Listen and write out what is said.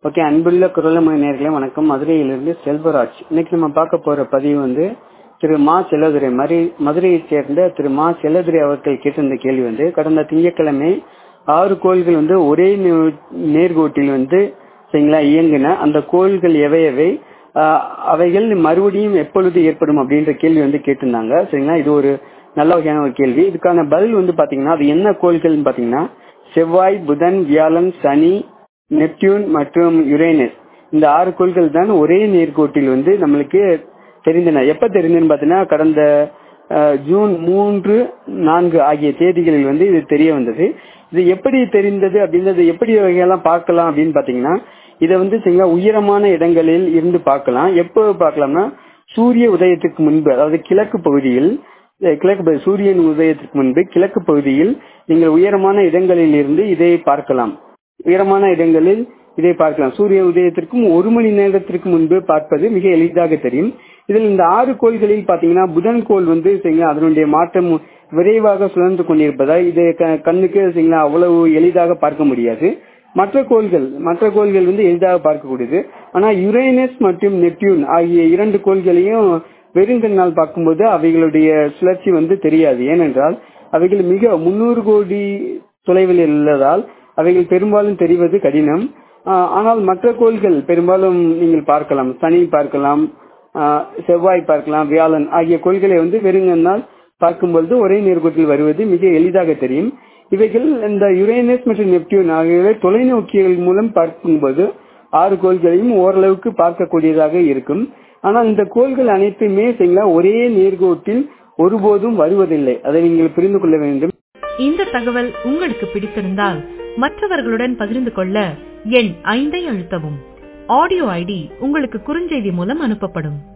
okay அன்புள்ள குரலமணி நேர்களே வணக்கம் மதுரையிலிருந்து செல்வராஜ் இன்னைக்கு நம்ம பார்க்க போற பதிவு வந்து திரு மா செல்லதுரை மரி மதுரையைச் சேர்ந்த திரு மா செல்லதுரை அவர்கள் கேட்டிருந்த கேள்வி வந்து கடந்த திங்கட்கிழமை ஆறு கோள்கள் வந்து ஒரே நே- நேர்கோட்டில் வந்து சரிங்களா இயங்கின அந்த கோள்கள் எவை எவை ஆஹ், அவைகள் மறுபடியும் எப்பொழுது ஏற்படும் அப்படின்ற கேள்வி வந்து கேட்டிருந்தாங்க சரிங்களா இது ஒரு நல்ல வகையான ஒரு கேள்வி இதுக்கான பதில் வந்து பாத்தீங்கன்னா அது என்ன கோள்கள்னு பாத்தீங்கன்னா செவ்வாய் புதன் வியாழன் சனி நெப்டியூன் மற்றும் யுரேனஸ் இந்த ஆறு கோள்கள் தான் ஒரே நேர்கோட்டில் வந்து நம்மளுக்கு தெரிந்தன எப்ப தெரிந்ததுன்னு பாத்தீங்கன்னா கடந்த அஹ், ஜூன் மூன்று நான்கு ஆகிய தேதிகளில் வந்து இது தெரிய வந்தது இது எப்படி தெரிந்தது அப்படின்றது எப்படி வகையெல்லாம் பார்க்கலாம் அப்படின்னு பாத்தீங்கன்னா இதை வந்து சரிங்களா உயரமான இடங்களில் இருந்து பார்க்கலாம் எப்போ பார்க்கலாம்னா சூரிய உதயத்துக்கு முன்பு அதாவது கிழக்கு பகுதியில் அஹ், கிழக்கு பகுதி- சூரியன் உதயத்துக்கு முன்பு கிழக்கு பகுதியில் நீங்கள் உயரமான இடங்களில் இருந்து இதை பார்க்கலாம் உயரமான இடங்களில் இதை பார்க்கலாம் சூரிய உதயத்திற்கும் ஒரு மணி நேரத்திற்கு முன்பு பார்ப்பது மிக எளிதாக தெரியும் இதில் இந்த ஆறு கோள்களில் பாத்தீங்கன்னா புதன் கோள் வந்து சரிங்களா அதனுடைய மாற்றம் விரைவாக சுழன்று கொண்டிருப்பதால் இதை க- கண்ணுக்கு சரிங்களா அவ்வளவு எளிதாக பார்க்க முடியாது மற்ற கோள்கள் மற்ற கோள்கள் வந்து எளிதாக பார்க்கக்கூடியது ஆனா யுரேனஸ் மற்றும் நெப்டியூன் ஆகிய இரண்டு கோள்களையும் வெறுங்கண்ணால் பார்க்கும்போது அவைகளுடைய சுழற்சி வந்து தெரியாது ஏனென்றால் அவைகள் மிக முன்னூறு கோடி தொலைவில் உள்ளதால் அவைகள் பெரும்பாலும் தெரிவது கடினம் ஆஹ் ஆனால் மற்ற கோள்கள் பெரும்பாலும் நீங்கள் பார்க்கலாம் சனி பார்க்கலாம் ஆஹ் செவ்வாய் பார்க்கலாம் வியாழன் ஆகிய கோள்களை வந்து வெறுங்கண்ணால் பார்க்கும்பொழுது ஒரே நேர்கோட்டில் வருவது மிக எளிதாக தெரியும் இவைகள் இந்த யுரேனஸ் மற்றும் நெப்டியூன் ஆகியவை தொலைநோக்கிகள் மூலம் பார்க்கும்போது ஆறு கோள்களையும் ஓரளவுக்கு பார்க்கக்கூடியதாக இருக்கும் ஆனால் இந்த கோள்கள் அனைத்துமே சரிங்களா ஒரே நேர்கோட்டில் ஒருபோதும் வருவதில்லை அதை நீங்கள் புரிந்து கொள்ள வேண்டும் இந்த தகவல் உங்களுக்கு பிடித்திருந்தால் மற்றவர்களுடன் பகிர்ந்து கொள்ள எண் ஐந்தை அழுத்தவும் ஆடியோ ஐடி உங்களுக்கு குறுஞ்செய்தி மூலம் அனுப்பப்படும்